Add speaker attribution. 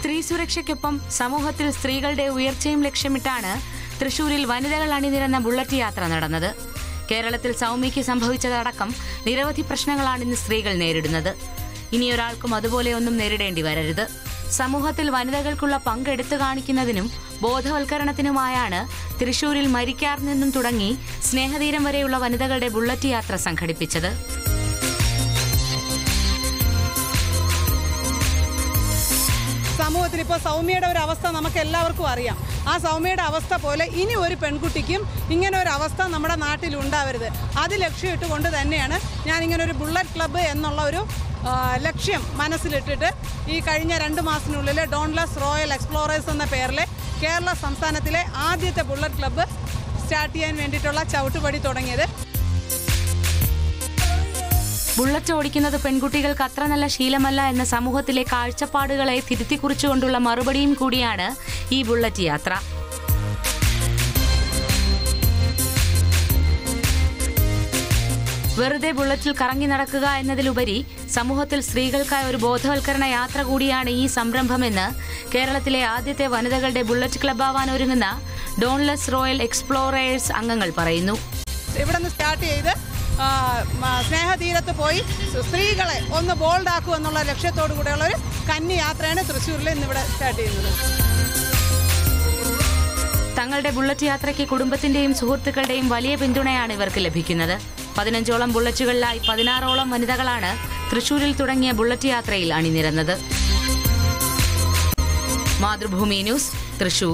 Speaker 1: സ്ത്രീ സുരക്ഷയ്ക്കൊപ്പം സമൂഹത്തിൽ സ്ത്രീകളുടെ ഉയർച്ചയും ലക്ഷ്യമിട്ടാണ് തൃശൂരിൽ വനിതകൾ അണിനിരന്ന ബുള്ളറ്റ് യാത്ര നടന്നത് കേരളത്തിൽ സൗമ്യയ്ക്ക് സംഭവിച്ചതടക്കം നിരവധി പ്രശ്നങ്ങളാണ് ഇന്ന് സ്ത്രീകൾ നേരിടുന്നത് ഇനിയൊരാൾക്കും അതുപോലെ ഒന്നും നേരിടേണ്ടി വരരുത് സമൂഹത്തിൽ വനിതകൾക്കുള്ള പങ്ക് എടുത്തു കാണിക്കുന്നതിനും ബോധവൽക്കരണത്തിനുമായാണ് തൃശൂരിൽ മരിക്കാർ നിന്നും തുടങ്ങി സ്നേഹതീരം വരെയുള്ള വനിതകളുടെ ബുള്ളറ്റ് യാത്ര സംഘടിപ്പിച്ചത്
Speaker 2: സമൂഹത്തിൽ ഇപ്പോൾ സൗമ്യയുടെ ഒരു അവസ്ഥ നമുക്ക് എല്ലാവർക്കും അറിയാം ആ സൗമ്യയുടെ അവസ്ഥ പോലെ ഇനി ഒരു പെൺകുട്ടിക്കും ഇങ്ങനെ ഒരു അവസ്ഥ നമ്മുടെ നാട്ടിൽ ഉണ്ടാവരുത് അത് ലക്ഷ്യമിട്ടുകൊണ്ട് തന്നെയാണ് ഞാൻ ഇങ്ങനെ ഒരു ബുള്ളറ്റ് ക്ലബ്ബ് എന്നുള്ള ഒരു ആ, ലക്ഷ്യം മനസ്സിലിട്ടിട്ട് ഈ കഴിഞ്ഞ രണ്ട് മാസത്തിനുള്ളിൽ ഡോൺലെസ് റോയൽ എക്സ്പ്ലോറേഴ്സ് എന്ന പേരിൽ കേരള സംസ്ഥാനത്തിലെ ആദ്യത്തെ ബുള്ളറ്റ് ക്ലബ്ബ് സ്റ്റാർട്ട് ചെയ്യാൻ വേണ്ടിയിട്ടുള്ള ചവിട്ടുപടി തുടങ്ങിയത്
Speaker 1: ബുള്ളറ്റ് ഓടിക്കുന്നത് പെൺകുട്ടികൾക്ക് അത്ര നല്ല ശീലമല്ല എന്ന സമൂഹത്തിലെ കാഴ്ചപ്പാടുകളെ തിരുത്തി കുറിച്ചുകൊണ്ടുള്ള മറുപടിയും കൂടിയാണ് ഈ ബുള്ളറ്റ് യാത്ര വെറുതെ ബുള്ളറ്റിൽ കറങ്ങി നടക്കുക എന്നതിലുപരി സമൂഹത്തിൽ സ്ത്രീകൾക്കായി ഒരു ബോധവൽക്കരണ യാത്ര കൂടിയാണ് ഈ സംരംഭമെന്ന് കേരളത്തിലെ ആദ്യത്തെ വനിതകളുടെ ബുള്ളറ്റ് ക്ലബ്ബാവാൻ ഒരുങ്ങുന്ന ഡോൺലെസ് റോയൽ എക്സ്പ്ലോറേഴ്സ് അംഗങ്ങൾ പറയുന്നു
Speaker 2: ഇവിടെ നിന്ന് സ്റ്റാർട്ട് ചെയ്ത് ആ, മ- സ്നേഹതീരത്ത് പോയി സ്ത്രീകളെ ഒന്ന് ബോൾഡ് ആക്കുക എന്നുള്ള ലക്ഷ്യത്തോടു കൂടെയുള്ള ഒരു കന്നി യാത്രയാണ് തൃശ്ശൂരിൽ ഇന്നിവിടെ സ്റ്റാർട്ട് ചെയ്യുന്നത്
Speaker 1: തങ്ങളുടെ ബുള്ളറ്റ് യാത്രയ്ക്ക് കുടുംബത്തിന്റെയും സുഹൃത്തുക്കളുടെയും വലിയ പിന്തുണയാണ് ഇവർക്ക് ലഭിക്കുന്നത് പതിനഞ്ചോളം ബുള്ളറ്റുകളിലായി പതിനാറോളം വനിതകളാണ് തൃശൂരിൽ തുടങ്ങിയ ബുള്ളറ്റ് യാത്രയിൽ അണിനിരന്നത് മാതൃഭൂമി ന്യൂസ് തൃശൂർ